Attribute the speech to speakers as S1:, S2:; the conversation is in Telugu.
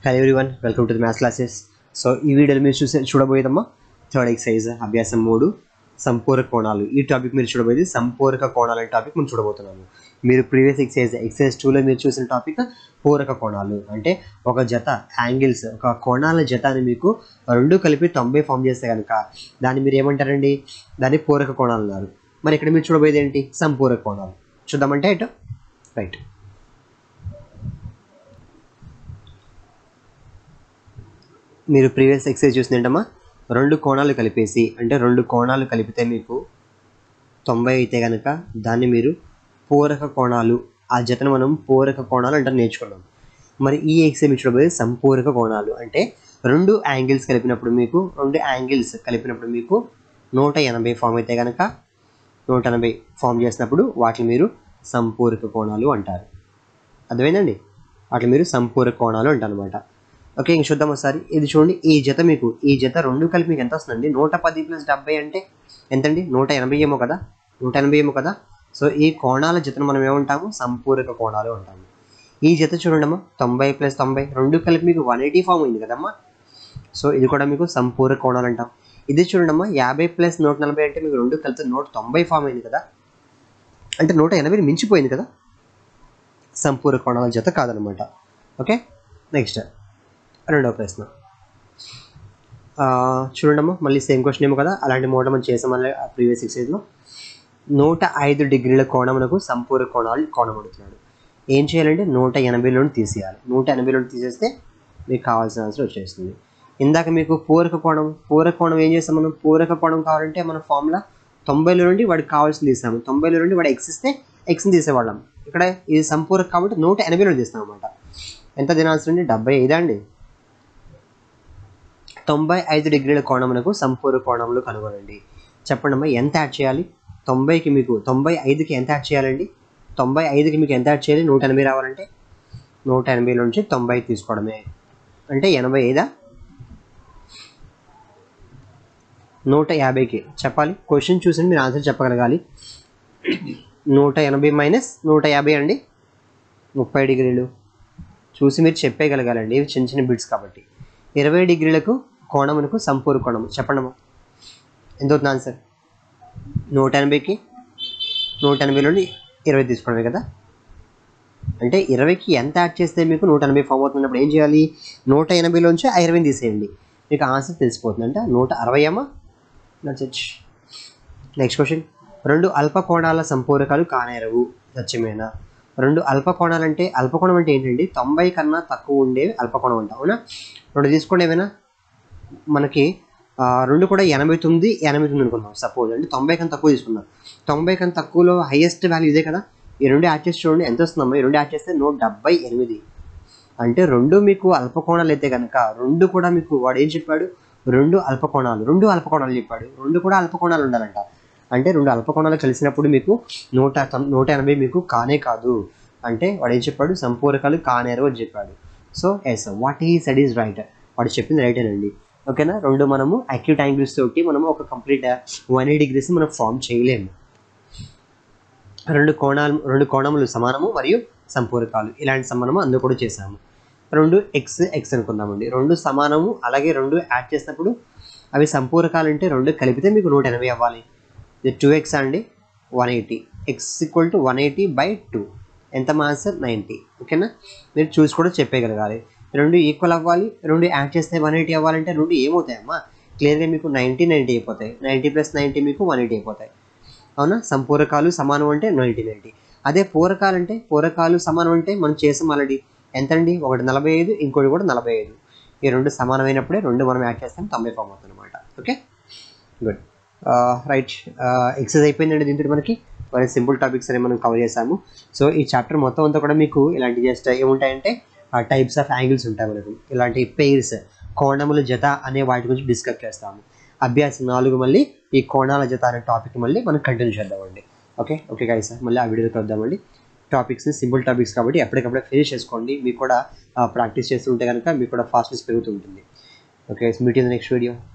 S1: hello everyone welcome to the maths classes so ఈ వీడియోలో మీరు చూసే చూడబోయేదమ్మా థర్డ్ ఎక్సైజ్ అభ్యాసం మూడు సంపూరక కోణాలు ఈ టాపిక్ మీరు చూడబోయేది సంపూరక కోణాలు అనే టాపిక్ మనం చూడబోతున్నాము మీరు ప్రీవియస్ ఎక్సైజ్ ఎక్సైజ్ టూలో మీరు చూసిన టాపిక్ పూరక కోణాలు అంటే ఒక జత యాంగిల్స్ ఒక కోణాల జత అని మీకు రెండు కలిపి తొంభై ఫామ్ చేస్తే కనుక దాన్ని మీరు ఏమంటారండి దాన్ని పూరక కోణాలు అన్నారు మరి ఇక్కడ మీరు చూడబోయేది ఏంటి సంపూరక కోణాలు చూద్దామంటే ఇటు రైట్ మీరు ప్రీవియస్ ఎక్సైజ్ చూసినట్టమ్మా రెండు కోణాలు కలిపేసి అంటే రెండు కోణాలు కలిపితే మీకు తొంభై అయితే కనుక దాన్ని మీరు పూరక కోణాలు ఆ జతను మనం పూరక కోణాలు అంటే నేర్చుకున్నాం మరి ఈ ఎక్సైజ్ మీరు చూడబోయే సంపూరక కోణాలు అంటే రెండు యాంగిల్స్ కలిపినప్పుడు మీకు రెండు యాంగిల్స్ కలిపినప్పుడు మీకు నూట ఎనభై ఫామ్ అయితే కనుక నూట ఎనభై ఫామ్ చేసినప్పుడు వాటిని మీరు సంపూరక కోణాలు అంటారు అర్థమైందండి వాటిని మీరు సంపూరక కోణాలు అంటారు అనమాట ఓకే ఇంక చూద్దాం ఒకసారి ఇది చూడండి ఈ జత మీకు ఈ జత రెండు కలిపి మీకు ఎంత వస్తుందండి నూట పది ప్లస్ డెబ్బై అంటే ఎంతండి నూట ఎనభై ఏమో కదా నూట ఎనభై ఏమో కదా సో ఈ కోణాల జతను మనం ఏమంటాము సంపూరక కోణాలు అంటాము ఈ జత చూడండమ్మా తొంభై ప్లస్ తొంభై రెండు కలిపి మీకు వన్ ఎయిటీ ఫామ్ అయింది కదమ్మా సో ఇది కూడా మీకు సంపూరక కోణాలు అంటాం ఇది చూడండమ్మా యాభై ప్లస్ నూట నలభై అంటే మీకు రెండు కలిపి నూట తొంభై ఫామ్ అయింది కదా అంటే నూట ఎనభై మించిపోయింది కదా సంపూరక కోణాల జత కాదనమాట ఓకే నెక్స్ట్ రెండవ ప్రశ్న ఆ, చూడండమ్మా మళ్ళీ సేమ్ క్వశ్చన్ ఏమో కదా అలాంటి మోడల్ మనం చేసాం మళ్ళీ ప్రీవియస్ ఎక్సైజ్లో నూట ఐదు డిగ్రీల కోణమునకు సంపూర్ణ కోణాలు కోణమడుతున్నాడు ఏం చేయాలంటే నూట ఎనభైలోని తీసేయాలి నూట ఎనభైలోని తీసేస్తే మీకు కావాల్సిన ఆన్సర్ వచ్చేస్తుంది ఇందాక మీకు పూరక కోణం పూరక కోణం ఏం చేస్తాం మనం పూరక కోణం కావాలంటే మన ఫార్ములా తొంభైలో నుండి వాడికి కావాల్సింది తీసాము తొంభైలో నుండి వాడు ఎక్స్ ఇస్తే ఎక్స్ని తీసేవాళ్ళం ఇక్కడ ఇది సంపూరక కాబట్టి నూట ఎనభైలో తీస్తాం అనమాట ఎంత దీని ఆన్సర్ అండి డెబ్బై ఐదా అండి తొంభై ఐదు డిగ్రీల కోణమునకు సంపూర్ణ కోణములు కనుగొనండి చెప్పండి అమ్మా ఎంత యాడ్ చేయాలి తొంభైకి మీకు తొంభై ఐదుకి ఎంత యాడ్ చేయాలండి తొంభై ఐదుకి మీకు ఎంత యాడ్ చేయాలి నూట ఎనభై రావాలంటే నూట ఎనభై నుంచి తొంభై తీసుకోవడమే అంటే ఎనభై ఐదా నూట యాభైకి చెప్పాలి క్వశ్చన్ చూసి మీరు ఆన్సర్ చెప్పగలగాలి నూట ఎనభై మైనస్ నూట యాభై అండి ముప్పై డిగ్రీలు చూసి మీరు చెప్పేయగలగాలండి ఇవి చిన్న చిన్న బిట్స్ కాబట్టి ఇరవై డిగ్రీలకు కోణమునకు సంపూర్ణ కోణము చెప్పండమ్మా ఎంత అవుతుంది ఆన్సర్ నూట ఎనభైకి నూట ఎనభై నుండి ఇరవై తీసుకోవడమే కదా అంటే ఇరవైకి ఎంత యాడ్ చేస్తే మీకు నూట ఎనభై ఫామ్ అవుతున్నప్పుడు ఏం చేయాలి నూట ఎనభైలోంచి ఆ ఇరవైని తీసేయండి మీకు ఆన్సర్ తెలిసిపోతుంది అంటే నూట అరవై అమ్మా నచ్చచ్చు నెక్స్ట్ క్వశ్చన్ రెండు అల్ప కోణాల సంపూరకాలు కానేరవు సత్యమేనా రెండు అల్ప కోణాలు అంటే అల్పకోణం అంటే ఏంటండి తొంభై కన్నా తక్కువ ఉండేవి అల్పకోణం అంట అవునా రెండు తీసుకోండి ఏమైనా మనకి ఆ, రెండు కూడా ఎనభై తొమ్మిది ఎనభై తొమ్మిది అనుకుందాం సపోజ్ అంటే తొంభై కన్నా తక్కువ తీసుకున్నాం తొంభై కన్నా తక్కువలో హైయెస్ట్ వాల్యూ ఇదే కదా ఈ రెండు యాడ్ చేసి చూడండి ఎంత వస్తుందమ్మా ఈ రెండు యాడ్ చేస్తే నూట డెబ్బై ఎనిమిది అంటే రెండు మీకు అల్పకోణాలు అయితే కనుక రెండు కూడా మీకు వాడు ఏం చెప్పాడు రెండు అల్పకోణాలు రెండు అల్పకోణాలు చెప్పాడు రెండు కూడా అల్పకోణాలు ఉండాలంట అంటే రెండు అల్పకోణాలు కలిసినప్పుడు మీకు నూట తొం- నూట ఎనభై మీకు కానే కాదు అంటే వాడు ఏం చెప్పాడు సంపూరకాలు కానేరు అని చెప్పాడు so yes what he said is right వాడు చెప్పింది రైట్ అండి ఓకేనా రెండు మనము అక్యూట్ యాంగిల్స్ తోటి మనము ఒక కంప్లీట్ వన్ ఎయిట్ డిగ్రీస్ మనం ఫామ్ చేయలేము రెండు కోణాలు రెండు కోణములు సమానము మరియు సంపూరకాలు ఇలాంటి సమానము అందులో కూడా చేసాము రెండు ఎక్స్ ఎక్స్ అనుకుందామండి రెండు సమానము అలాగే రెండు యాడ్ చేసినప్పుడు అవి సంపూరకాలు అంటే రెండు కలిపితే మీకు నూట ఎనభై అవ్వాలి ఇది టూ ఎక్స్ అండి one eighty x equal to one eighty by two ఎంత మా ఆన్సర్ నైంటీ ఓకేనా మీరు చూసి కూడా చెప్పేయగలగాలి రెండు ఈక్వల్ అవ్వాలి రెండు యాడ్ చేస్తే వన్ ఎయిటీ అవ్వాలంటే రెండు ఏమవుతాయమ్మా క్లియర్గా మీకు నైంటీ నైంటీ అయిపోతాయి నైంటీ ప్లస్ నైంటీ మీకు వన్ ఎయిటీ అయిపోతాయి అవునా సంపూరకాలు సమానం అంటే నైంటీ నైంటీ అదే పూరకాలు అంటే పూరకాలు సమానం అంటే మనం చేసాం ఆల్రెడీ ఎంత అండి ఒకటి నలభై ఐదు ఇంకోటి కూడా నలభై ఐదు ఈ రెండు సమానమైనప్పుడే రెండు మనం యాడ్ చేస్తాం తొంభై ఫామ్ అవుతుంది అనమాట ఓకే గుడ్ రైట్ ఎక్సైజ్ అయిపోయిందండి దీంతో మనకి మరి సింపుల్ టాపిక్స్ అనేవి మనం కవర్ చేసాము సో ఈ చాప్టర్ మొత్తం అంతా కూడా మీకు ఇలాంటి జస్ట్ ఏముంటాయంటే టైప్స్ ఆఫ్ యాంగిల్స్ ఉంటాయి మనకు ఇలాంటి పెయిర్స్ కోణముల జత అనే వాటి గురించి డిస్కస్ చేస్తాము అభ్యాసం నాలుగు మళ్ళీ ఈ కోణాల జత అనే టాపిక్ మళ్ళీ మనం కంటిన్యూ చేద్దామండి ఓకే ఓకే గాయ సార్ మళ్ళీ ఆ వీడియోకి వద్దామండి టాపిక్స్ని సింపుల్ టాపిక్స్ కాబట్టి ఎప్పటికప్పుడే ఫినిష్ చేసుకోండి మీకు కూడా ప్రాక్టీస్ చేస్తుంటే కనుక మీకు కూడా ఫాస్ట్నెస్ పెరుగుతుంటుంది okay meet in the next video